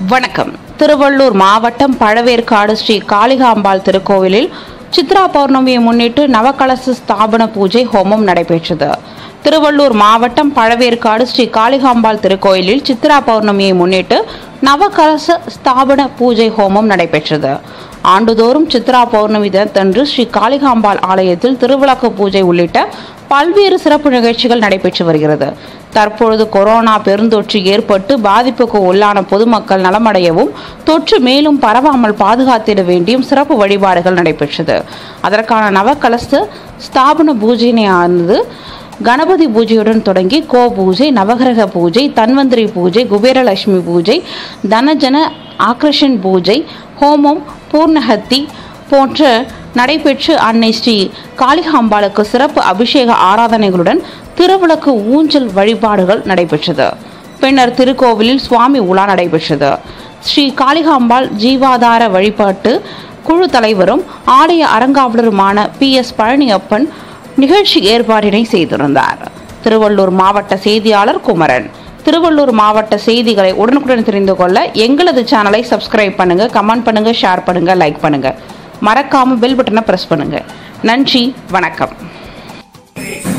வணக்கம் திருவள்ளூர் மாவட்டம் பழவேற்காடு ஸ்ரீ காளிகாம்பாள் திருக்கோவிலில் சித்ரா பௌர்ணமியை முன்னிட்டு நவகலச ஸ்தாபன பூஜை ஹோமம் நடைபெற்றது திருவள்ளூர் மாவட்டம் பழவேற்காடு ஸ்ரீ காளிகாம்பாள் திருக்கோயிலில் சித்ரா பௌர்ணமியை முன்னிட்டு நவகலச ஸ்தாபன பூஜை ஹோமம் நடைபெற்றது ஆண்டுதோறும் சித்ரா பௌர்ணமி தினத்தன்று ஸ்ரீ காளிகாம்பாள் ஆலயத்தில் திருவிளக்கு பூஜை உள்ளிட்ட பல்வேறு சிறப்பு நிகழ்ச்சிகள் நடைபெற்று வருகிறது தற்பொழுது கொரோனா பெருந்தொற்று ஏற்பட்டு பாதிப்புக்கு உள்ளான பொதுமக்கள் நலமடையவும் தொற்று மேலும் பரவாமல் பாதுகாத்திட வேண்டியும் சிறப்பு வழிபாடுகள் நடைபெற்றது அதற்கான நவகலச ஸ்தாபன பூஜையானது கணபதி பூஜையுடன் தொடங்கி கோ பூஜை நவகிரக பூஜை தன்வந்திரி பூஜை குபேரலட்சுமி பூஜை தனஜன ஆக்ரஷன் பூஜை ஹோமம் பூர்ணஹத்தி போன்ற நடைபெற்று அன்னை ஸ்ரீ காளிகாம்பாளுக்கு சிறப்பு அபிஷேக ஆராதனைகளுடன் திருவிளக்கு ஊஞ்சல் வழிபாடுகள் நடைபெற்றது பின்னர் திருக்கோவிலில் சுவாமி உலா நடைபெற்றது ஸ்ரீ காளிகாம்பாள் ஜீவாதார வழிபாட்டு குழு தலைவரும் ஆலய அறங்காவலருமான பி எஸ் பழனியப்பன் நிகழ்ச்சி ஏற்பாட்டினை செய்திருந்தார் திருவள்ளூர் மாவட்ட செய்தியாளர் குமரன் திருவள்ளூர் மாவட்ட செய்திகளை உடனுக்குடன் தெரிந்து கொள்ள எங்களது சேனலை சப்ஸ்கிரைப் பண்ணுங்க கமெண்ட் பண்ணுங்க ஷேர் பண்ணுங்க லைக் பண்ணுங்க மறக்காம பெல் பட்டனை பிரஸ் பண்ணுங்க நன்றி வணக்கம்